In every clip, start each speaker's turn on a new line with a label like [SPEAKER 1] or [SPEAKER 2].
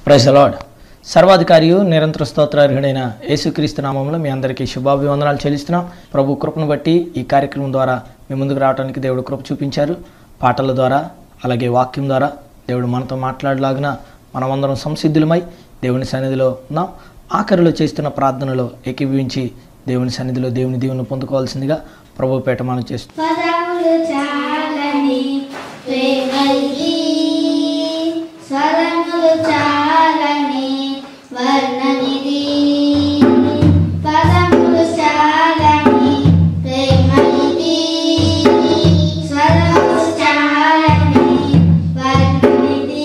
[SPEAKER 1] Praise lord సర్వాధికారియు నిరంతర స్తోత్రార్హుడైన యేసుక్రీస్తు నామంలో మీ అందరికీ శుభాభివందనాలు చెల్లిస్తున్నాం ప్రభు కృపను బట్టి ఈ కార్యక్రమం ద్వారా మీ ముందుకు రావడానికి దేవుడు కృప చూపించారు పాటల ద్వారా అలాగే వాక్యం ద్వారా దేవుడు మనతో మాట్లాడలాగిన మనమందరం సంసిద్ధులమై దేవుని సన్నిధిలో ఉన్నాం ఆఖరిలో చేస్తున్న ప్రార్థనలో ఏకీభవించి దేవుని సన్నిధిలో దేవుని దీవుని పొందుకోవాల్సిందిగా ప్రభు పేట మనం చేస్తున్నాం
[SPEAKER 2] పదములు చాలని ప్రేమల్లి స్వరములు చాలని వర్ణనిది పదములు చాలని ప్రేమల్లి స్వరములు చాలని వర్ణనిది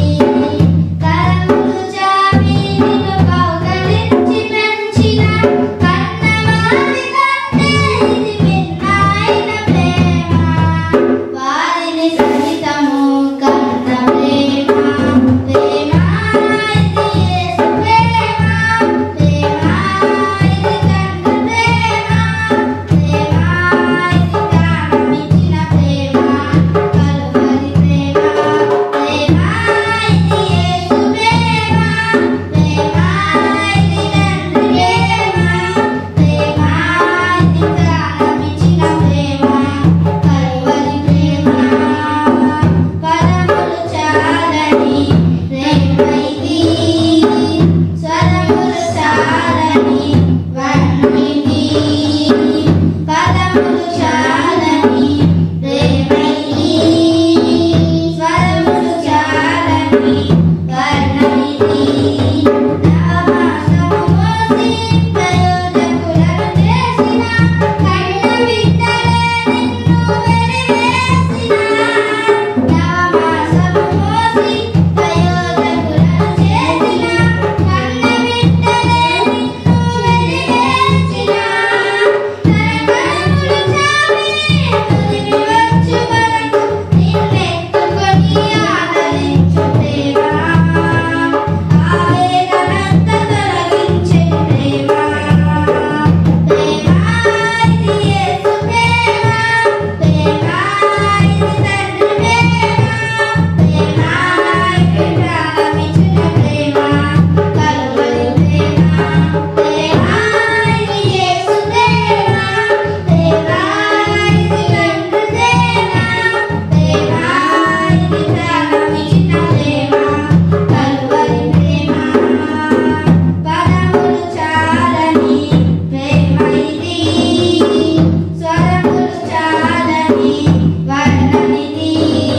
[SPEAKER 2] కరములు చావి నిన్ను కౌగలించి పెంచిన కన్నవారి కంటే ఇది భిన్నమైన ప్రేమ వారిని సహితము కన్న ప్రేమ ప్రేమ ఇది యేసు ప్రేమ ప్రేమ ఇది కన్న ప్రేమ ప్రేమ ఇది ప్రాణమిచ్చిన ప్రేమ కలువరి ప్రేమ ప్రేమ ఇది యేసు ప్రేమ ప్రేమ ఇది తండ్రి ప్రేమ ప్రేమ ఇది ప్రాణమిచ్చిన ప్రేమ కలువరి ప్రేమ పరములు చాలని ప్రేమ ఇది స్వరములు చాలని వర్ణిది పదములు చాలని ప్రేమ ఇది స్వరములు చాలని వర్ణిది నామాసము మోసి ప్రయోజకులను చేసిన కన్న బిడ్డలే నిన్ను వెలివేసిన నామాసము మోసి ప్రయోజకులను చేసిన కన్న బిడ్డలే నిన్ను వెలివేసిన తరతరములు చావి తొలిమి వచ్చు వరకు నిన్నెత్తుకొని ఆదరించు ప్రేమ ఆవేదనంత తొలగించే ప్రేమ ప్రేమ ఇది యేసు ప్రేమ ప్రేమ ఇది తండ్రి ప్రేమ ప్రేమ ఇది ప్రాణమిచ్చిన ప్రేమ కలువరి ప్రేమ ప్రేమ ఇది యేసు ప్రేమ ప్రేమ ఇది తండ్రి ప్రేమ ప్రేమ ఇది ప్రాణమిచ్చిన ప్రేమ కలువరి ప్రేమ పదములు చాలని ప్రేమ ఇది స్వరములు చాలని వర్ణనిది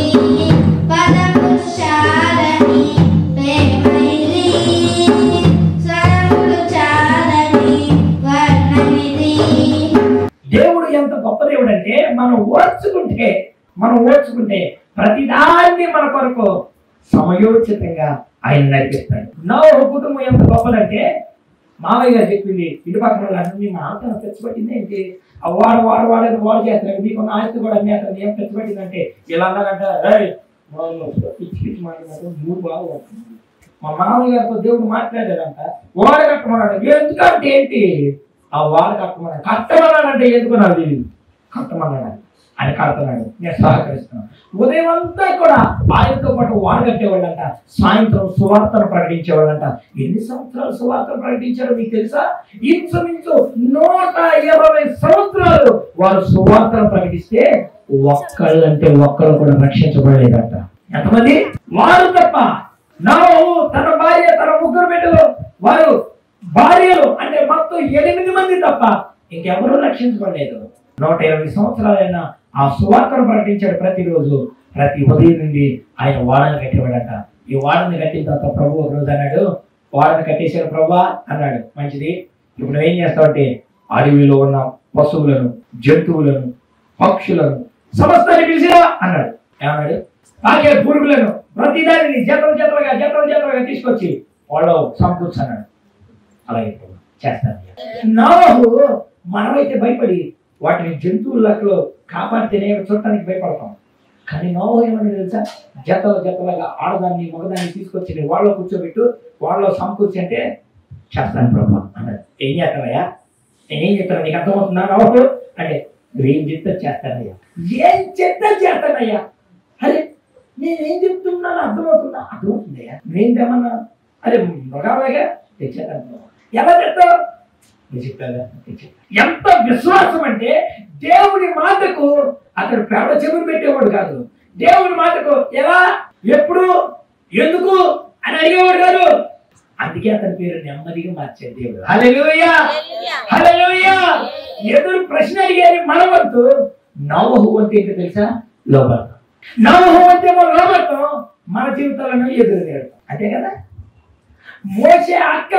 [SPEAKER 2] పదములు చాలని ప్రేమ ఇది స్వరములు చాలని వర్ణనిది
[SPEAKER 3] దేవుడు ఎంత గొప్ప దేవుడు అంటే మనం ఓర్చుకుంటే మనం ఓర్చుకుంటే ప్రతిదాన్ని మన కొరకు సమయోచితంగా ఆయన నడిపిస్తాడు నా కుటుంబం ఎంత గొప్పదంటే మావయ్య గారు చెప్పింది ఇటు పక్కన వాళ్ళందరినీ మా ఆత్మ తెచ్చిపెట్టింది ఏంటి ఆ వాడు వాడు వాడని వాడు చేస్తున్నాడు మీకు ఆస్తి కూడా అన్నీ అతను ఏం తెచ్చిపెట్టిందంటే ఇలా అన్నారంట "ఏయ్, వాళ్ళు పిచ్చి పిచ్చి మాట్లాడినట్టు మూడు బాగా వస్తుంది." మా మామయ్య గారితో దేవుడు మాట్లాడాడంట వాడ కట్టమన్నాడు ఎందుకంటే ఏంటి ఆ వాడ కట్టమన్నాడు కట్టమన్నాడంటే ఎందుకు నాకు తెలియదు కట్టమన్నాడు ఆయన కడుతున్నాడు నేను సహకరిస్తున్నాను ఉదయం అంతా కూడా ఆయనతో పాటు వాడ కట్టేవాళ్ళంట సాయంత్రం సువార్తను ప్రకటించేవాళ్ళంట ఎన్ని సంవత్సరాలు సువార్తను ప్రకటించారో మీకు తెలుసా ఇంచుమించు నూట ఇరవై సంవత్సరాలు వారు సువార్తను ప్రకటిస్తే ఒక్కళ్ళంటే ఒక్కరు కూడా రక్షించబడలేదంట ఎంతమంది వారు తప్ప నోహు తన భార్య తన ముగ్గురు బిడ్డలు వారు భార్యలు అంటే మొత్తం ఎనిమిది మంది తప్ప ఇంకెవరూ రక్షించబడలేదు నూట ఇరవై సంవత్సరాలైన ఆ సువార్తను ప్రకటించాడు ప్రతిరోజు ప్రతి ఉదయం నుండి ఆయన వాడను కట్టేవాడట ఈ వాడని కట్టిన తర్వాత ప్రభు ఒక రోజు అన్నాడు వాడని కట్టేశాడు ప్రభా అన్నాడు మంచిది ఇప్పుడు నువ్వేం చేస్తావంటే అడవిలో ఉన్న పశువులను జంతువులను పక్షులను సమస్తాన్ని పిలిచిరా అన్నాడు ఏమన్నాడు తాకే పురుగులను ప్రతిదానిని జతలు జతలుగా జతలు జతలుగా తీసుకొచ్చి వాళ్ళు సమకూర్చన్నాడు అలాగే ప్రభు, చేస్తాను నాహు మనమైతే భయపడి వాటిని జంతువుల లెక్కలో కాపాడితేనే చూడటానికి భయపడతాం కానీ నోహు ఏమన్నా తెలుసా జతల జతలుగా ఆడదాన్ని మగదాన్ని తీసుకొచ్చి వాళ్ళ కూర్చోబెట్టు వాళ్ళ సమకూర్చి అంటే చేస్తాను ప్రభు అన్నాడు ఏం చేస్తావయ్యా నేనేం చెప్తాను నీకు అర్థమవుతుందా నోహు అంటే నువ్వేం చెప్తే చేస్తానయ్యా ఏం చెప్తే చేస్తానయ్యా అరే నేనేం చెప్తున్నాను అర్థమవుతుందా అర్థమవుతుందయ్యా నేను తెమ్మన్నా అదే మృగాలుగా తెచ్చాను ఎలా తెస్తావు నేను చెప్పాగా తెచ్చాను ఎంత విశ్వాసం అంటే దేవుని మాటకు అతడు పేడ చెవులు పెట్టేవాడు కాదు దేవుని మాటకు ఎలా ఎప్పుడు ఎందుకు అని అడిగేవాడు కాదు అందుకే అతని పేరు నెమ్మదిగా మార్చాడు దేవుడు హల్లెలూయా హల్లెలూయా ఎదురు ప్రశ్న అడిగేది మన వంతు నవహు అంటే ఏంటో తెలుసా లోబడతాం నవహు అంటే మన లోబడతాం మన జీవితాలను ఎదురు తిరగటం అంతే కదా మోసే అక్క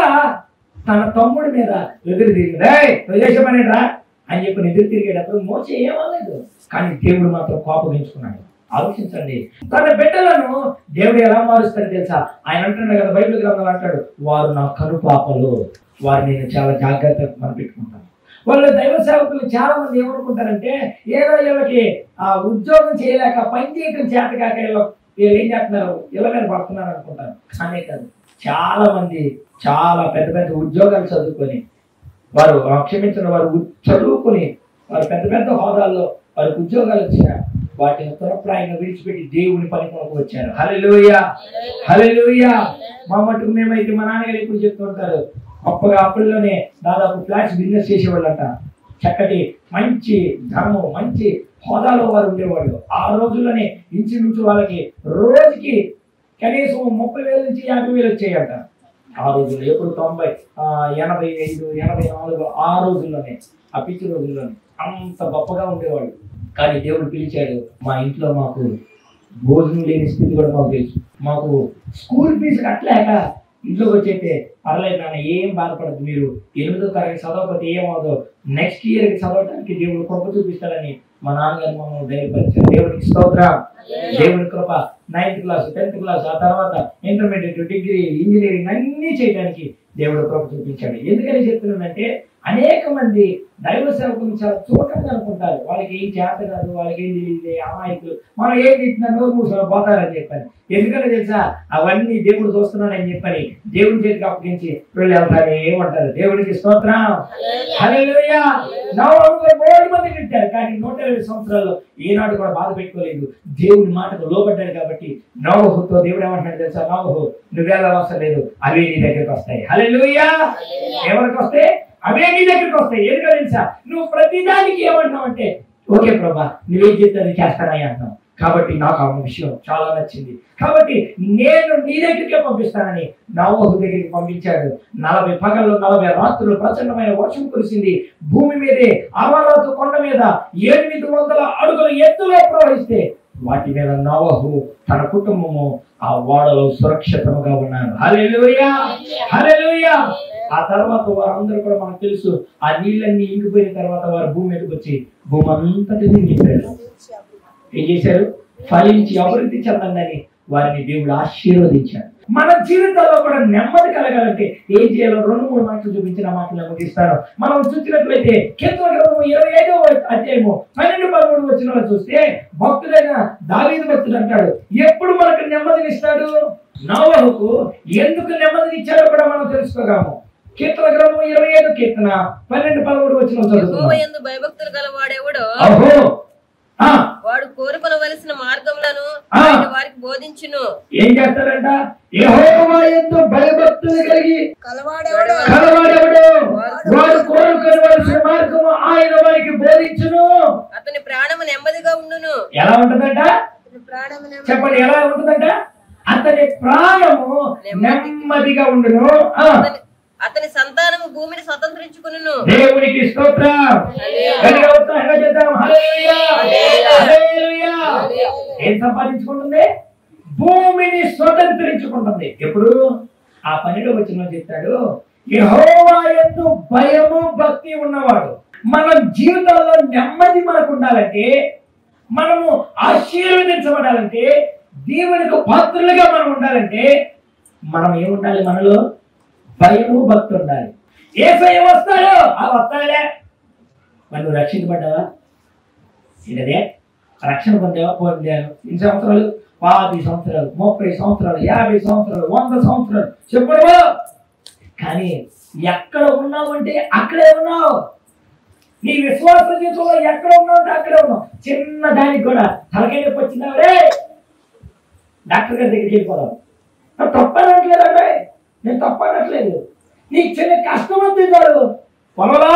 [SPEAKER 3] తన తమ్ముడి మీద ఎదురు తిరిగి ప్రదేశమని రా అని చెప్పి ఎదురు తిరిగేటప్పుడు మోసే ఏమలేదు కానీ దేవుడు మాత్రం కోపగించుకున్నాడు ఆలోచించండి తన బిడ్డలను దేవుడు ఎలా మారుస్తాడు తెలుసా ఆయన అంటున్నాడు కదా బైబిల్ గ్రంథాలు అంటాడు వారు నా కనుపాపలు వారిని నేను చాలా జాగ్రత్తగా మనం పెట్టుకుంటాను వాళ్ళు దైవ సేవకులు చాలా మంది ఏమనుకుంటారంటే ఏదో వీళ్ళకి ఆ ఉద్యోగం చేయలేక పని చేయటం చేత కాక వీళ్ళు వీళ్ళు ఏం చేస్తున్నారు ఇళ్ళ మీద పడుతున్నారు అనుకుంటారు అనే కాదు చాలా మంది చాలా పెద్ద పెద్ద ఉద్యోగాలు చదువుకొని వారు ఆ, క్షమించిన వారు ఉ- చదువుకొని వారు పెద్ద పెద్ద హోదాల్లో వారికి ఉద్యోగాలు వచ్చిన వాటిని తురప్రాయంగా విడిచిపెట్టి దేవుని పని కొరకు వచ్చారు హల్లెలూయా హల్లెలూయా మా మటుకు మేమైతే మా నాన్నగారు ఎప్పుడు చెప్తుంటారు గొప్పగా అప్పుల్లోనే దాదాపు ఫ్లాట్స్ బిజినెస్ చేసేవాళ్ళంట చక్కటి మంచి ధనము మంచి హోదాలో వారు ఉండేవాళ్ళు ఆ రోజుల్లోనే ఇంచుమించు వాళ్ళకి రోజుకి కనీసం ముప్పై వేల నుంచి యాభై వేలు వచ్చాయంట ఆ రోజుల్లో ఎప్పుడు తొంభై ఆ, ఎనభై ఐదు ఎనభై నాలుగు ఆ రోజుల్లోనే ఆ పిచ్చి రోజుల్లోనే అంత గొప్పగా ఉండేవాళ్ళు కానీ దేవుడు పిలిచాడు మా ఇంట్లో మాకు భోజనం లేని స్థితి కూడా మాకు తెలుసు మాకు స్కూల్ ఫీజు కట్టలేక ఇంట్లోకి వచ్చైతే పర్లేదు నాన్న ఏం బాధపడదు మీరు ఎనిమిదో తరగతి చదవకపోతే ఏమవుదో నెక్స్ట్ ఇయర్కి చదవడానికి దేవుడు కృప చూపిస్తాడని మా నాన్నగారు మమ్మల్ని ధైర్యపరిచారు దేవుడికి స్తోత్రం దేవుడి కృప నైన్త్ క్లాస్ టెన్త్ క్లాస్ ఆ తర్వాత ఇంటర్మీడియట్ డిగ్రీ ఇంజనీరింగ్ అన్నీ చేయడానికి దేవుడు కృప చూపించాడు ఎందుకని చెప్తున్నానంటే అనేక మంది దైవ సేవకులు చాలా చులకంగా అనుకుంటారు వాళ్ళకి ఏం చేత కాదు వాళ్ళకి ఏం తెలియదు అమాయకులు మనం ఏం తిట్టినా నోరు మూసుకొని పోతారని చెప్పని ఎందుకంటే తెలుసా అవన్నీ దేవుడు చూస్తున్నాడని చెప్పని దేవుడి చేతికి అప్పగించి వీళ్ళు వెళ్తారు ఏమంటారు దేవుడికి స్తోత్రం హల్లెలూయా నవరంలో కోటి మంది తిట్టారు కానీ నూట ఇరవై సంవత్సరాల్లో ఏనాడు కూడా బాధ పెట్టుకోలేదు దేవుడి మాటకు లోబడ్డాడు కాబట్టి నవహుతో దేవుడు ఏమంటున్నాడు తెలుసా నవహు నువ్వేలా అవసరం లేదు అవే నీ దగ్గరికి వస్తాయి హల్లెలూయా ఎవరికి వస్తాయి అవే నీ దగ్గరికి వస్తాయి ఎందుకో తెలుసా నువ్వు ప్రతిదానికి ఏమంటున్నావు అంటే ఓకే ప్రభా నువ్వేం చెప్తే అది చేస్తానని అంటున్నావు కాబట్టి నాకు ఆ విషయం చాలా నచ్చింది కాబట్టి నేను నీ దగ్గరికే పంపిస్తానని నవోహు దగ్గరికి పంపించాడు నలభై పగళ్ళు నలభై రాత్రులు ప్రచండమైన వర్షం కురిసింది భూమి మీదే అమరావతి కొండ మీద ఎనిమిది వందల అడుగుల ఎత్తులో ప్రవహిస్తే వాటి మీద నవహు తన కుటుంబము ఆ ఓడలో సురక్షితంగా ఉన్నారు హల్లెలూయా హల్లెలూయా ఆ తర్వాత వారందరూ కూడా మనకు తెలుసు ఆ నీళ్ళన్నీ ఇంకిపోయిన తర్వాత వారు భూమి మీదకి వచ్చి భూమి అంతటిని నింపారు ఏం చేశారు ఫలించి అభివృద్ధి చెందండి వారిని దేవుడు ఆశీర్వదించాడు మన జీవితాల్లో కూడా నెమ్మది కలగాలంటే ఏం చేయాలో రెండు మూడు మాటలు చూపించిన మాటలు ముగిస్తాను మనం చూసినట్లయితే కీర్తన గ్రంథము ఇరవై ఐదవ అధ్యాయము పన్నెండు పదమూడు వచ్చిన చూస్తే భక్తుడైన దావీదు భక్తుడు అంటాడు ఎప్పుడు మనకు నెమ్మదినిస్తాడు నవహుకు ఎందుకు నెమ్మదినిచ్చాడో కూడా మనం తెలుసుకోగలము కీర్తన గ్రంథము ఇరవై ఐదు కీర్తన పన్నెండు పదమూడు వచ్చిన
[SPEAKER 4] యెహోవా
[SPEAKER 3] చదువుతున్నాం
[SPEAKER 4] యందు భయభక్తులు గలవాడెవడో
[SPEAKER 3] అహో ఆ,
[SPEAKER 4] వాడు కోరుకొనవలసిన మార్గములను
[SPEAKER 3] ఆ.
[SPEAKER 4] ఆయన వారికి బోధించును
[SPEAKER 3] ఏం చేస్తాడంట యెహోవా యందు భయభక్తులు కలిగి
[SPEAKER 4] కలవాడెవడో
[SPEAKER 3] కలవాడెవడు వాడు కోరుకోవలసిన మార్గము ఆయన వారికి బోధించును
[SPEAKER 4] అతని ప్రాణము నెమ్మదిగా ఉండును
[SPEAKER 3] ఎలా ఉంటుందంట
[SPEAKER 4] అతని ప్రాణము నెమ్మది-
[SPEAKER 3] చెప్పండి ఎలా ఉంటుందంట అతని ప్రాణము నెమ్మదిగా ఉండును ఆ,
[SPEAKER 4] అతని- అతని సంతానము భూమిని స్వతంత్రించుకును
[SPEAKER 3] దేవునికి స్తోత్రం గట్టిగా ఉత్సాహంగా చేద్దాం. హల్లెలూయా. హల్లెలూయా. ఏం సంపాదించుకుంటుంది భూమిని స్వతంత్రించుకుంటుంది ఎప్పుడు ఆ పనిలో వచ్చిన చెప్తాడు యెహోవా యందు భయము భక్తి ఉన్నవాడు మన జీవితంలో నెమ్మది మనకు ఉండాలంటే మనము ఆశీర్వదించబడాలంటే దేవునికి పాత్రలుగా మనం ఉండాలంటే మనం ఏముండాలి మనలో భయము భక్తి ఉండాలి ఏ భయం వస్తాడో ఆ వస్తాడే మరి నువ్వు రక్షించబడ్డావా ఏంటదే రక్షణ పొందావా పొందాను ఇన్ని సంవత్సరాలు పాతి సంవత్సరాలు ముప్పై సంవత్సరాలు యాభై సంవత్సరాలు వంద సంవత్సరాలు చెప్పడవా కానీ ఎక్కడ ఉన్నావు అంటే అక్కడే ఉన్నావు నీ విశ్వాస జీవితంలో ఎక్కడ ఉన్నావు అంటే అక్కడే ఉన్నావు చిన్న దానికి కూడా తలకాయ నొప్పి వచ్చిందా రే డాక్టర్ గారి దగ్గరికి వెళ్ళిపోదాం తప్పనట్లేదండి నేను తప్పనట్లేదు నీకు చిన్న కష్టం వద్దు చాలు పొలవా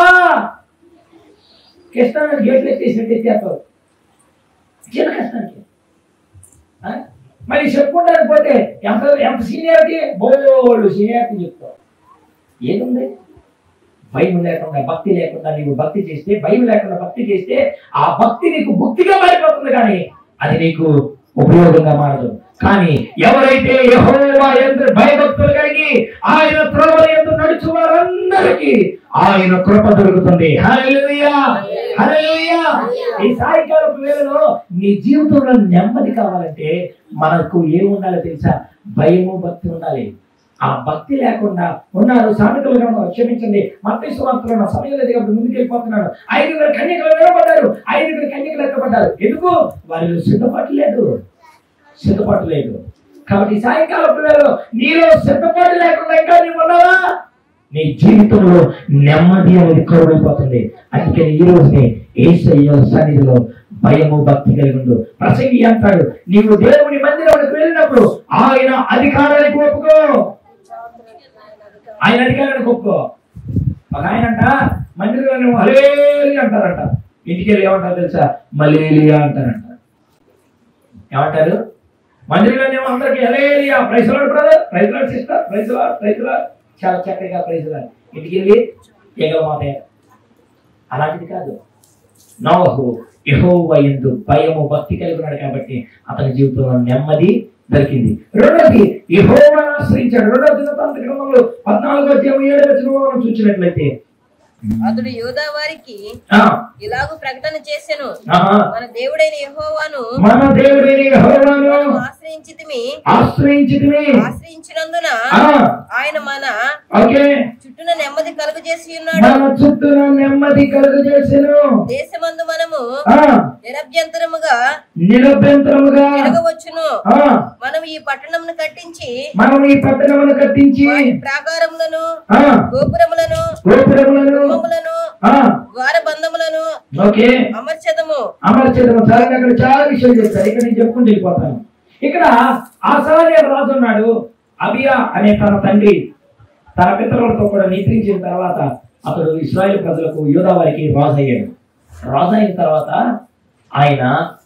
[SPEAKER 3] కృష్ణ గేట్లు ఎత్తేసినట్టు ఎత్తేస్తావు చిన్న కష్టానికి ఆ? మరి చెప్పుకుంటానికి పోతే ఎంత ఎంత సీనియారిటీ బోళ్ళు సీనియారిటీ చెప్తావు ఏముంది భయం లేకుండా భక్తి లేకుండా నీవు భక్తి చేస్తే భయం లేకుండా భక్తి చేస్తే ఆ భక్తి నీకు భక్తిగా మారిపోతుంది కానీ అది నీకు ఉపయోగంగా మారదు కానీ ఎవరైతే యెహోవా యందు భయభక్తులు కలిగి ఆయన త్రోవ యందు నడుచు వారందరికీ ఆయన కృప దొరుకుతుంది హల్లెలూయా హల్లెలూయా ఈ సాయంకాలపు వేళలో నీ జీవితంలో నెమ్మది కావాలంటే మనకు ఏమి ఉండాలో తెలుసా భయము భక్తి ఉండాలి ఆ భక్తి లేకుండా ఉన్నారు సామెతలు గ్రంథం క్షమించండి మత్తయి సువార్తలో నా సమయం లేదు కాబట్టి ముందుకు వెళ్ళిపోతున్నాడు ఐదుగురు కన్యకలు నిలబడ్డారు ఐదుగురు కన్యకలు ఎత్తపడ్డారు ఎందుకు వారిలో సిద్ధపాటు లేదు సిద్ధపాటు లేదు కాబట్టి ఈ సాయంకాల పిల్లలు నీలో సిద్ధపాటు లేకుండా ఇంకా నీవు ఉన్నావా నీ జీవితంలో నెమ్మది అనేది కరువైపోతుంది అందుకని ఈ రోజునే ఏసయ్య సన్నిధిలో భయము భక్తి కలిగి ఉండు ప్రసంగి అంటాడు నీవు దేవుని మందిరానికి వెళ్ళినప్పుడు ఆయన అధికారానికి ఒప్పుకో ఆయన అధికారానికి ఒప్పుకో ఒక ఆయన అంట మందిరంలో నువ్వు హలేలి అంటారంట ఇంటికి వెళ్ళి ఏమంటారు తెలుసా మలేలియా అంటారంట ఏమంటారు మందిరంలోనేమో అందరికి హలేలియా ప్రైజ్లాడు బ్రదర్ ప్రైజ్లాడు సిస్టర్ ప్రైజ్లాడు ప్రైజ్లాడు చాలా చక్కగా ప్రైజ్లాడు ఇంటికి వెళ్ళి ఎగమాతే అలాంటిది కాదు నోహు యెహోవా యందు భయము భక్తి కలిగి ఉన్నాడు కాబట్టి అతని జీవితంలో నెమ్మది దొరికింది రెండోది యెహోవా ఆశ్రయించాడు రెండో దినతాంత గ్రంథంలో పద్నాలుగో అధ్యాయం ఏడవ వచనంలో మనం చూసినట్లయితే
[SPEAKER 4] అతడు యోధా వారికి
[SPEAKER 3] ఆ,
[SPEAKER 4] ఇలాగూ ప్రకటన చేసెను
[SPEAKER 3] ఆహా,
[SPEAKER 4] మన దేవుడైన యెహోవాను
[SPEAKER 3] మన దేవుడైన యెహోవాను
[SPEAKER 4] మనం ఆశ్రయించితిమి
[SPEAKER 3] ఆశ్రయించితిమి
[SPEAKER 4] ఆశ్రయించినందున
[SPEAKER 3] ఆ,
[SPEAKER 4] ఆయన మన
[SPEAKER 3] ఓకే
[SPEAKER 4] చుట్టూన నెమ్మది కలుగజేసి ఉన్నాడు
[SPEAKER 3] మన చుట్టూన నెమ్మది కలుగు చేసెను
[SPEAKER 4] దేశమందు మనము
[SPEAKER 3] ఆ,
[SPEAKER 4] నిరభ్యంతరముగా
[SPEAKER 3] నిరభ్యంతరముగా
[SPEAKER 4] తిరగవచ్చును
[SPEAKER 3] ఆ,
[SPEAKER 4] మనం ఈ పట్టణమును కట్టించి
[SPEAKER 3] మనం ఈ పట్టణమును కట్టించి
[SPEAKER 4] వాటి ప్రాకారములను
[SPEAKER 3] ఆ,
[SPEAKER 4] గోపురములను
[SPEAKER 3] గోపురములను
[SPEAKER 4] గుమ్మములను
[SPEAKER 3] ఆ,
[SPEAKER 4] ద్వారబంధములను
[SPEAKER 3] ఓకే
[SPEAKER 4] అమర్చదము
[SPEAKER 3] అమర్చేదము సరే అక్కడ చాలా విషయాలు చెప్తారు ఇక్కడ నేను చెప్పుకుంటూ వెళ్ళిపోతాను ఇక్కడ ఆసార్య రాజు ఉన్నాడు అబియా అనే తన తండ్రి తన పితరులతో కూడా నిద్రించిన తర్వాత అతడు ఇస్రాయేల్ ప్రజలకు యూదా వారికి రాజు అయ్యాడు రాజు అయిన తర్వాత ఆయన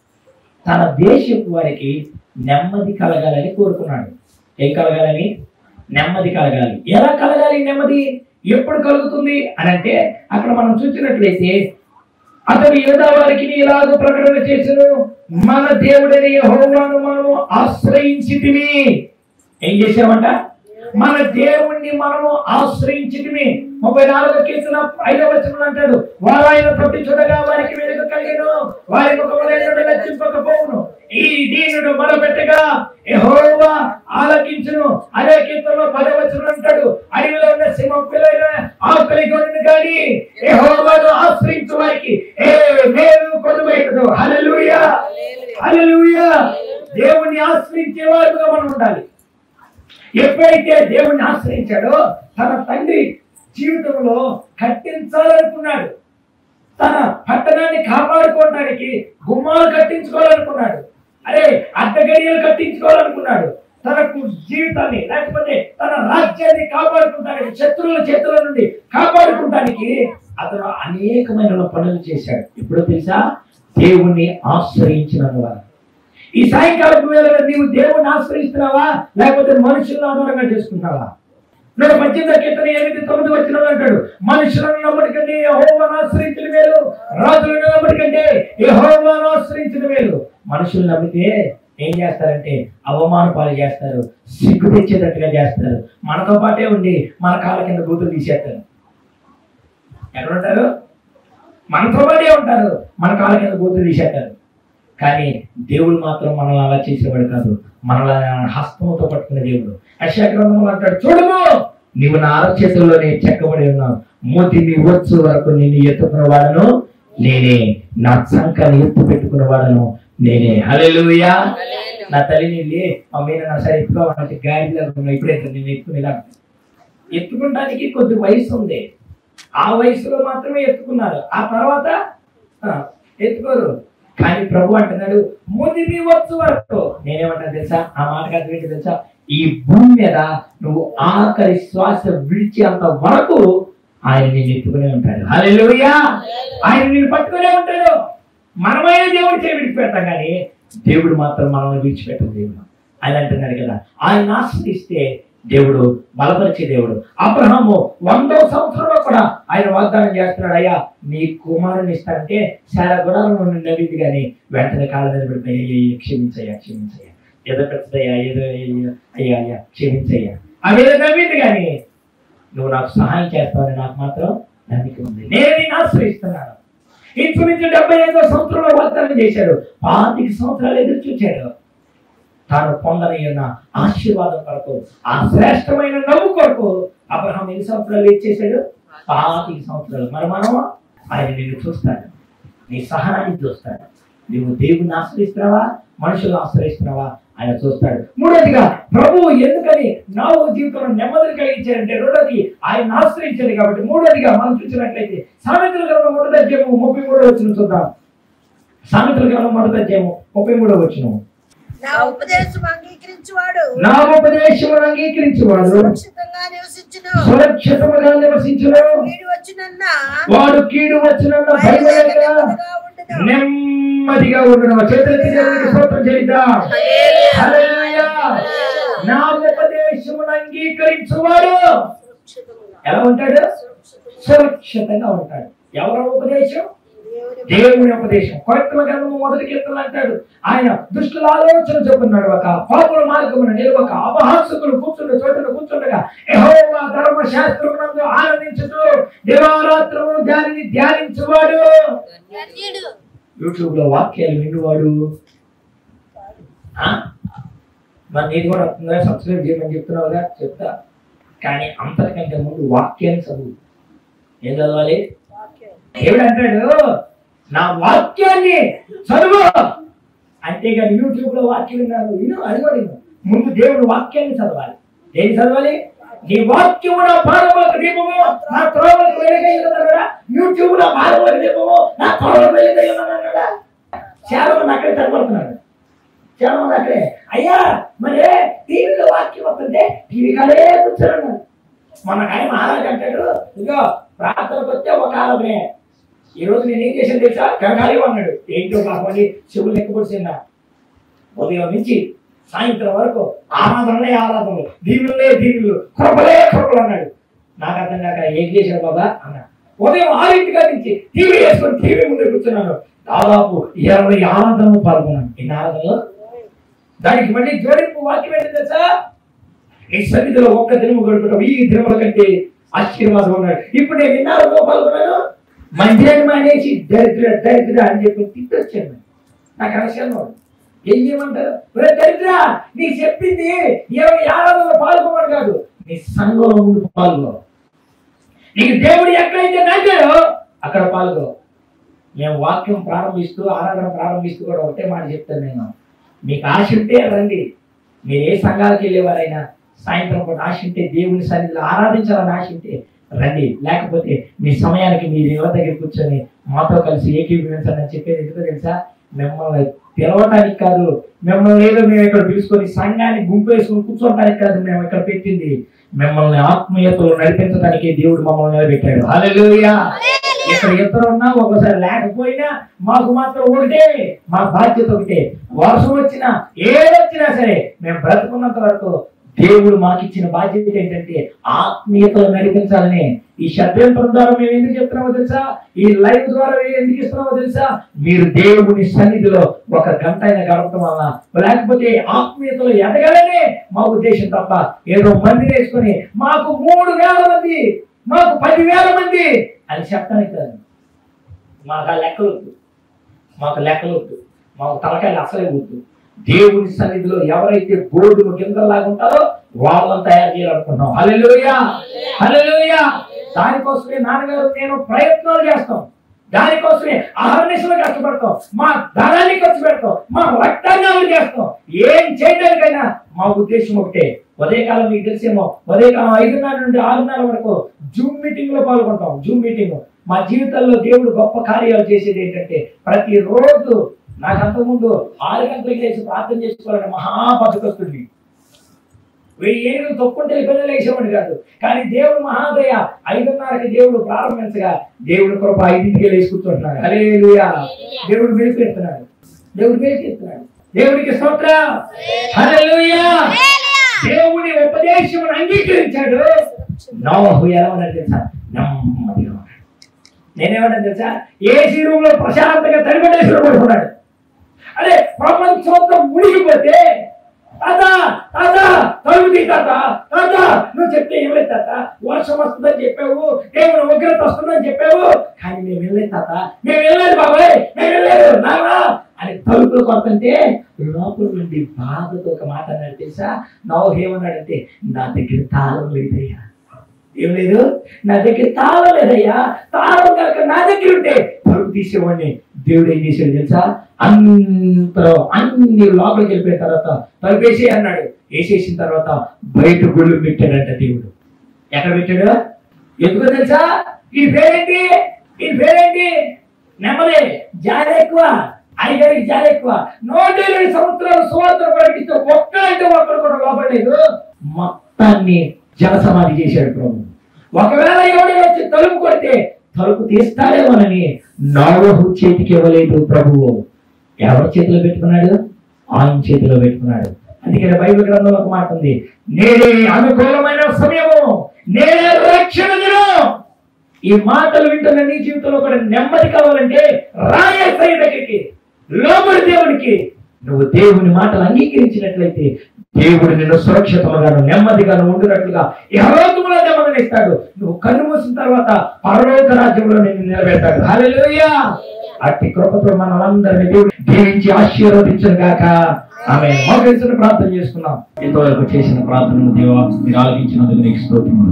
[SPEAKER 3] తన దేశపు వారికి నెమ్మది కలగాలని కోరుకున్నాడు ఏం కలగాలని నెమ్మది కలగాలి ఎలా కలగాలి నెమ్మది ఎప్పుడు కలుగుతుంది అని అంటే అక్కడ మనం చూసినట్లయితే అతడు యూదా వారికి ఇలాగ ప్రకటన చేసను మన దేవుడైన యెహోవాను మనము ఆశ్రయించితిమి ఏం చేసామంట మన దేవుణ్ణి మనము ఆశ్రయించితిమి ముప్పై నాలుగో కీర్తన ఐదవ వచనం అంటాడు వారు ఆయన తొట్టి చూడగా వారికి వెలుగు కలిగను వారి ముఖములైన లక్షింపకపోవును ఈ దీనుడు మొదలుపెట్టగా యెహోవా ఆలకించును అదే కీర్తనలో పదవచనం అంటాడు అడవిలో ఉన్న సింహం పిల్లైన ఆకలి కొనును కానీ యెహోవాను ఆశ్రయించు వారికి ఏ మేలు కొనుబెట్టదు హల్లెలూయా హల్లెలూయా దేవుణ్ణి ఆశ్రయించే వారుగా మనం ఉండాలి ఎప్పుడైతే దేవుణ్ణి ఆశ్రయించాడో తన తండ్రి జీవితంలో కట్టించాలనుకున్నాడు తన పట్టణాన్ని కాపాడుకోవడానికి గుమ్మాలు కట్టించుకోవాలనుకున్నాడు అరే అడ్డగడియలు కట్టించుకోవాలనుకున్నాడు తనకు జీవితాన్ని లేకపోతే తన రాజ్యాన్ని కాపాడుకుంటానికి శత్రువుల చేతుల నుండి కాపాడుకుంటానికి అతను అనేకమైన పనులు చేశాడు ఎప్పుడో తెలుసా దేవుణ్ణి ఆశ్రయించినందువల్ల ఈ సాయంకాలం వేళ నీవు దేవుణ్ణి ఆశ్రయిస్తున్నావా లేకపోతే మనుషులను ఆధారంగా చేసుకుంటావా నూట పద్దెనిమిది కీర్తన ఎనిమిది తొమ్మిది వచ్చిన అంటాడు మనుషులను నమ్మడికంటే యెహోవాను ఆశ్రయించిన మేలు రాజులను నమ్మడికంటే యెహోవాను ఆశ్రయించిన మేలు మనుషులు నమ్మితే ఏం చేస్తారంటే అవమాన పాలు చేస్తారు సిగ్గు తెచ్చేటట్టుగా చేస్తారు మనతో పాటే ఉండి మన కాళ్ళ కింద బూతులు తీసేస్తారు ఎక్కడ ఉంటారు మనతో పాటే ఉంటారు మన కాళ్ళ కింద బూతులు తీసేస్తారు కానీ దేవుడు మాత్రం మనల్ని అలా చేసేవాడు కాదు మనల్ని హస్తముతో పట్టుకునే దేవుడు అక్షయ గ్రంథంలో అంటాడు చూడము నీవు నా అరచేతుల్లోనే చెక్కబడి ఉన్నావు మూతి నీ వచ్చు వరకు నిన్ను ఎత్తుకున్న వాడను నేనే నా సంకని ఎత్తు పెట్టుకున్న వాడను నేనే హల్లెలూయా నా తల్లిని వెళ్ళి మమ్మీ నా సరే ఎత్తుకోవాలి గాడిలో ఉన్నా ఇప్పుడే నేను ఎత్తుకునేలా ఎత్తుకుంటానికి కొద్ది వయసు ఉంది ఆ వయసులో మాత్రమే ఎత్తుకున్నారు ఆ తర్వాత ఆ, ఎత్తుకోరు కానీ ప్రభు అంటున్నాడు ముదిమి వచ్చు వరకు నేనేమంటాను తెలుసా ఆ మాటకు అర్థం ఏంటి తెలుసా ఈ భూమి మీద నువ్వు ఆఖరి శ్వాస విడిచేంత వరకు ఆయన నేను ఎత్తుకునే ఉంటాడు హల్లెలూయా ఆయన నేను పట్టుకునే ఉంటాడు మనమైన దేవుడు చేయి విడిచిపెడతాం కానీ దేవుడు మాత్రం మనల్ని విడిచిపెట్టదు దేవుడు ఆయన అంటున్నాడు కదా ఆయన ఆశ్రయిస్తే దేవుడు బలపరిచే దేవుడు అబ్రహాము వందో సంవత్సరంలో కూడా ఆయన వాగ్దానం చేస్తున్నాడు అయ్యా నీ కుమారుని ఇస్తానంటే చాలా గుణాలు నుండి నవ్వింది కానీ వెంటనే కాళ్ళ మీద పడిపోయి "అయ్యయ్య, క్షమించయ్యా క్షమించయ్యా ఏదో పెద్దదయ్యా ఏదో అయ్యా అయ్యా అయ్యా క్షమించయ్యా అవి ఏదో నవ్వింది కానీ నువ్వు నాకు సహాయం చేస్తావని నాకు మాత్రం నమ్మిక ఉంది నేను నేను ఆశ్రయిస్తున్నాను ఇంచుమించు డెబ్బై ఐదో సంవత్సరంలో వాగ్దానం చేశాడు పాతిక సంవత్సరాలు ఎదురు చూశాడు తాను పొందని ఉన్న ఆశీర్వాదం కొరకు ఆ శ్రేష్టమైన నవ్వు కొరకు అబ్రహం ఎన్ని సంవత్సరాలు వెయిట్ చేశాడు పాతిక సంవత్సరాలు మరి మనం ఆయన నిన్ను చూస్తాడు నీ సహనాన్ని చూస్తాడు నువ్వు దేవుని ఆశ్రయిస్తున్నావా మనుషులను ఆశ్రయిస్తున్నావా ఆయన చూస్తాడు మూడోదిగా ప్రభువు ఎందుకని నావు జీవితంలో నెమ్మదిని కలిగించారంటే రెండోది ఆయన ఆశ్రయించాడు కాబట్టి మూడోదిగా మనం చూసినట్లయితే సామెతల గ్రంథం మొదటి అధ్యాయము ముప్పై మూడో వచ్చిన చూద్దాం సామెతల గ్రంథం మొదటి అధ్యాయము ముప్పై మూడో వచ్చిన
[SPEAKER 4] నా ఉపదేశం అంగీకరించువాడు
[SPEAKER 3] నా ఉపదేశమును అంగీకరించేవాడు
[SPEAKER 4] సురక్షితంగా నివసించును
[SPEAKER 3] సురక్షితముగా నివసించును
[SPEAKER 4] వీడు వచ్చినన్న
[SPEAKER 3] వాడు కీడు వచ్చిన భయమలేక
[SPEAKER 4] నెమ్మదిగా ఉండును.
[SPEAKER 3] నెమ్మదిగా ఉండడం చేతులకి దేవునికి స్తోత్రం చేద్దాం హల్లెలూయా. నా ఉపదేశమును అంగీకరించువాడు ఎలా ఉంటాడు సురక్షితంగా ఉంటాడు ఎవరి ఉపదేశం దేవుని ఉపదేశం కొరతల గ్రంథము మొదటి కీర్తనలు అంటాడు ఆయన దుష్టుల ఆలోచన చెప్పున్నాడు ఒక పాపుల మార్గమున నిలవక అపహాసకులు కూర్చుండ చోటున కూర్చుండగా యెహోవా ధర్మశాస్త్రమునందు ఆనందించుతూ దివారాత్రమును దానిని ధ్యానించువాడు యూట్యూబ్ లో వాక్యాలు వినువాడు ఆ? మరి నీది కూడా వస్తుందా సబ్స్క్రైబ్ చేయమని చెప్తున్నావుగా చెప్తా కానీ అంతకంటే ముందు వాక్యాన్ని చదువు ఏం చదవాలి దేవుడు అంటాడు నా వాక్యాన్ని చదువు అంతేగాని యూట్యూబ్ లో వాక్యం విన్నాను విను అది కూడా విను ముందు దేవుడు వాక్యాన్ని చదవాలి ఏం చదవాలి నీ వాక్యము నా పాదములకు దీపము నా త్రోవలకు వెలుగై ఉన్నదన్నాడా యూట్యూబ్ నా పాదములకు దీపము నా త్రోవలకు వెలుగై ఉన్నదన్నాడా చాలా మంది అక్కడే తరపడుతున్నాడు చాలా మంది అక్కడే అయ్యా మరి టీవీలో వాక్యం వస్తుంటే టీవీ కాడే కూర్చోన్నాడు మొన్న ఆయన మహారాజ్ అంటాడు ఇదిగో ప్రార్థనకు వస్తే ఒక ఆలోచనే ఈ రోజు నేను ఏం చేశాను తెలుసా గంగాలి అన్నాడు ఏంటో కాకపోతే చెవులు లెక్కపొడిచిందా ఉదయం నుంచి సాయంత్రం వరకు ఆరాధనలే ఆరాధనలు దీవులే దీవులు కృపలే కృపలు అన్నాడు నాకు అర్థం కాక ఏం చేశాడు బాబా అన్నా ఉదయం ఆరింటిగా నుంచి టీవీ వేసుకొని టీవీ ముందు కూర్చున్నాను దాదాపు ఇరవై ఆరాధనలు పాల్గొన్నాను ఎన్ని ఆరాధనలు దానికి మళ్ళీ జోడింపు వాక్యం ఏంటి తెలుసా ఈ సన్నిధిలో ఒక్క దినము గడుపుతాం ఈ దినముల కంటే ఆశీర్వాదం ఉన్నాడు ఇప్పుడు నేను నిన్నారతో పాల్గొన్నాను మందిరాన్ని మానేసి దరిద్ర దరిద్ర అని చెప్పి తిట్టొచ్చాను నాకు అనవసరం ఏం చేయమంటారు ఒరే దరిద్ర నీకు చెప్పింది ఇరవై ఆరాధనలో పాల్గొన్నాడు కాదు నీ సంఘంలో ముందు పాల్గొ నీకు దేవుడు ఎక్కడైతే నచ్చాడో అక్కడ పాల్గొ మేము వాక్యం ప్రారంభిస్తూ ఆరాధన ప్రారంభిస్తూ కూడా ఒకటే మాట చెప్తాను నేను మీకు ఆశ ఉంటే రండి మీరు ఏ సంఘాలకు వెళ్ళేవారైనా సాయంత్రం పూట ఆశ ఉంటే దేవుని సన్నిధిలో ఆరాధించాలని ఆశ ఉంటే రండి లేకపోతే మీ సమయానికి మీరు ఎవరి దగ్గర కూర్చొని మాతో కలిసి ఏకీభవించండి అని చెప్పేది ఎందుకో తెలుసా మిమ్మల్ని పిలవటానికి కాదు మిమ్మల్ని ఏదో మేము ఇక్కడ పిలుచుకొని సంఘాన్ని గుంపు వేసుకొని కూర్చోటానికి కాదు మేము ఇక్కడ పెట్టింది మిమ్మల్ని ఆత్మీయతలో నడిపించడానికి దేవుడు మమ్మల్ని నిలబెట్టాడు హల్లెలూయా ఇక్కడ ఇద్దరు ఉన్నా ఒకసారి లేకపోయినా మాకు మాత్రం ఒకటే మా బాధ్యత ఒకటే వర్షం వచ్చినా ఏదొచ్చినా సరే మేము బ్రతుకున్నంత వరకు దేవుడు మాకు ఇచ్చిన బాధ్యత ఏంటంటే ఆత్మీయతలో నడిపించాలని ఈ షడ్యంత్రం ద్వారా మేము ఎందుకు చెప్తున్నామో తెలుసా ఈ లైవ్ ద్వారా మేము ఎందుకు ఇస్తున్నామో తెలుసా మీరు దేవుని సన్నిధిలో ఒక గంట అయినా గడపడం వల్ల లేకపోతే ఆత్మీయతలో ఎదగాలనే మా ఉద్దేశం తప్ప ఏదో మంది వేసుకొని మాకు మూడు వేల మంది మాకు పదివేల మంది అని చెప్పడానికి కాదు మాకు ఆ లెక్కలు వద్దు మాకు లెక్కలు వద్దు మాకు తలకాయలు అసలే వద్దు దేవుని సన్నిధిలో ఎవరైతే గోధుమ గింజల్లాగా ఉంటారో వాళ్ళని తయారు చేయాలనుకుంటున్నాం హల్లెలూయా హల్లెలూయా దానికోసమే నాన్నగారు నేను ప్రయత్నాలు చేస్తాం దానికోసమే అహర్నిశలు కష్టపడతాం మా ధనాన్ని ఖర్చు పెడతాం మా రక్తాన్ని అమలు చేస్తాం ఏం చేయడానికైనా మా ఉద్దేశం ఒకటే ఉదయకాలం మీకు తెలిసేమో ఉదయకాలం ఐదున్నర నుండి ఆరున్నర వరకు జూమ్ మీటింగ్ లో పాల్గొంటాం జూమ్ మీటింగ్ మా జీవితంలో దేవుడు గొప్ప కార్యాలు చేసేది ఏంటంటే ప్రతిరోజు నాకు అంతకుముందు ఆరు గంటలకు లేచి ప్రార్థన చేసుకోవాలని మహా బతుకొస్తుంది వెయ్యి ఏనుగులు తొక్కుంటే పిల్లలు వేసేవాడు కాదు కానీ దేవుడు మహాదయ ఐదున్నరకి దేవుడు ప్రారంభించగా దేవుడు కృప ఐదింటికి వేసి కూర్చుంటున్నాడు అరే దేవుడు వెలిపెడుతున్నాడు దేవుడు వెలిపెడుతున్నాడు దేవుడికి స్తోత్రం హల్లెలూయా దేవుని ఉపదేశం అంగీకరించాడు నోహు ఎలా ఉన్నాడు తెలుసా నెమ్మదిగా ఉన్నాడు నేనేమన్నా తెలుసా ఏసీ రూమ్ లో ప్రశాంతంగా తడిపడేసి పడుకున్నాడు అదే ప్రపంచంతో మునిగిపోతే తాత తాత తలుపుతీ తాత తాత నువ్వు చెప్తే ఏమలేదు తాత వర్షం వస్తుందని చెప్పావు దేవుని ఉగ్రత వస్తుందని చెప్పావు కానీ మేము వెళ్ళలేదు తాత మేము వెళ్ళలేదు బాబాయ్ మేము వెళ్ళలేదు నాన్న అని తలుపులు కొడుతుంటే లోపల నుండి బాధతో ఒక మాట అన్నాడు తెలుసా నవ్వు ఏమన్నాడంటే నా దగ్గర తాళం లేదయ్యా ఏం లేదు నా దగ్గర తాళం లేదయ్యా తాళం కనుక నా దగ్గర ఉంటే తలుపు తీసేవాడిని దేవుడు ఏం చేశాడు తెలుసా అంతలో అన్ని లోపలికి వెళ్ళిపోయిన తర్వాత తలుపు వేసి అన్నాడు వేసేసిన తర్వాత బయట గుళ్ళు పెట్టాడంట దేవుడు ఎక్కడ పెట్టాడు ఎందుకో తెలుసా ఈ పేరేంటి ఈ పేరేంటి నెమ్మది జాలి ఎక్కువ ఐదారికి జాలి ఎక్కువ నూట ఇరవై సంవత్సరాలు స్వాతంత్రం ప్రకటిస్తే ఒక్కడంటే ఒక్కడు కూడా లోపడలేదు మొత్తాన్ని జనసమాధి చేశాడు ప్రభు ఒకవేళ ఎవడైనా వచ్చి తలుపు కొడితే తలుపు తీస్తాడేమోనని నోవహు చేతికి ఇవ్వలేదు ప్రభువు ఎవరి చేతిలో పెట్టుకున్నాడు ఆయన చేతిలో పెట్టుకున్నాడు అందుకని బైబిల్ గ్రంథంలో ఒక మాట ఉంది నేనే అనుకూలమైన సమయము నేనే రక్షణ దినం ఈ మాటలు వింటున్న నీ జీవితంలో కూడా నెమ్మది కావాలంటే రాయేసయ్య దగ్గరికి లోబడి దేవునికి నువ్వు దేవుని మాటలు అంగీకరించినట్లయితే దేవుడు నిన్ను సురక్షితముగాను నెమ్మదిగాను ఉండినట్లుగా యహోతుములో నెమ్మదినిస్తాడు నువ్వు కన్ను మూసిన తర్వాత పరలోక రాజ్యంలో నిన్ను నిలబెడతాడు హల్లెలూయా అట్టి కృపతో మనం అందరిని దేవుడు దీవించి ఆశీర్వదించను గాక ఆమె మోకరించిన ప్రార్థన చేసుకున్నాం ఇంతవరకు చేసిన ప్రార్థనను దేవ మీరు ఆలకించినందుకు నీకు స్తోత్రములు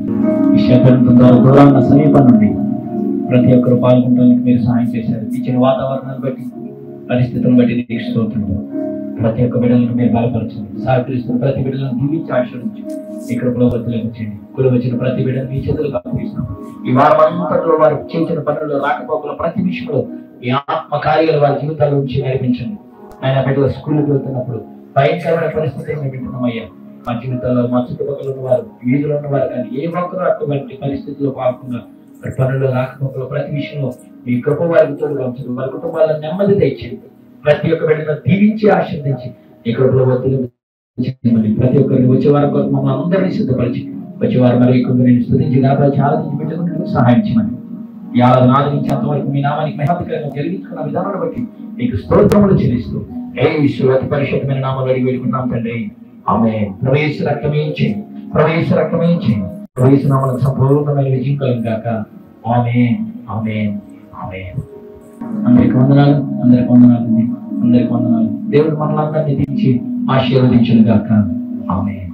[SPEAKER 3] ఈ శబ్దంతో ద్వారా దూరాన్న సమీపం నుండి ప్రతి ఒక్కరు పాల్గొనడానికి మీరు సహాయం చేశారు ఇచ్చిన వాతావరణాన్ని బట్టి పరిస్థితులను బట్టి నీకు స్తోత్రములు ప్రతి ఒక్క బిడ్డలను మీరు బలపరచండి సహకరిస్తున్న ప్రతి బిడ్డలను దీవించి ఆశ్రయించి ఇక్కడ కులవృత్తులకు వచ్చేయండి కుల వచ్చిన ప్రతి బిడ్డను మీ చేతులకు అప్పగిస్తున్నాం ఈ వారం అంతట్లో వారు చేసిన పనులు రాకపోకల ప్రతి విషయంలో ఈ ఆత్మ కార్యాలు వారి జీవితాల్లో నుంచి నడిపించండి ఆయన బిడ్డలు స్కూల్కి వెళ్తున్నప్పుడు భయంకరమైన పరిస్థితి మేము వింటున్నామయ్యా మా జీవితాల్లో మా చుట్టుపక్కల ఉన్న వారు వీధిలో ఉన్న వారు కానీ ఏ ఒక్కరు అటువంటి పరిస్థితుల్లో పాల్గొన్న వారి పనులు రాకపోకల ప్రతి విషయంలో మీ కృప వారికి తోడుగా ఉంచండి వారి కుటుంబాలను నెమ్మది తెచ్చింది ప్రతి ఒక్క బిడ్డను దీవించి ఆశీర్వదించి ఈ కృపలో వద్దులు చేయమని ప్రతి ఒక్కరిని వచ్చే వారం కొరకు మమ్మల్ని అందరినీ సిద్ధపరిచి వచ్చే వారం మరి ఎక్కువ నేను స్థుతించి కాబట్టి చాలా బిడ్డలకు సహాయం చేయమని ఈ ఆరాధన ఆదరించి అంతవరకు మీ నామానికి మహత్కరంగా జరిగించుకున్న విధానాన్ని బట్టి మీకు స్తోత్రములు చెల్లిస్తూ ఏ ఈశ్వరు అతి పరిశుద్ధమైన నామాలు అడిగి వేడుకుంటాం తండ్రి ఆమె ప్రవేశ రక్తమే చేయండి ప్రవేశ రక్తమే చేయండి ప్రవేశ నామలకు సంపూర్ణమైన విజయం కలం కాక ఆమె ఆమె ఆమె అందరికి వందనాలు అందరికి వందనాలు అందరికి వందనాలు దేవుడు మనల్ని అందరినీ దించి ఆశీర్వదించును గాక ఆమె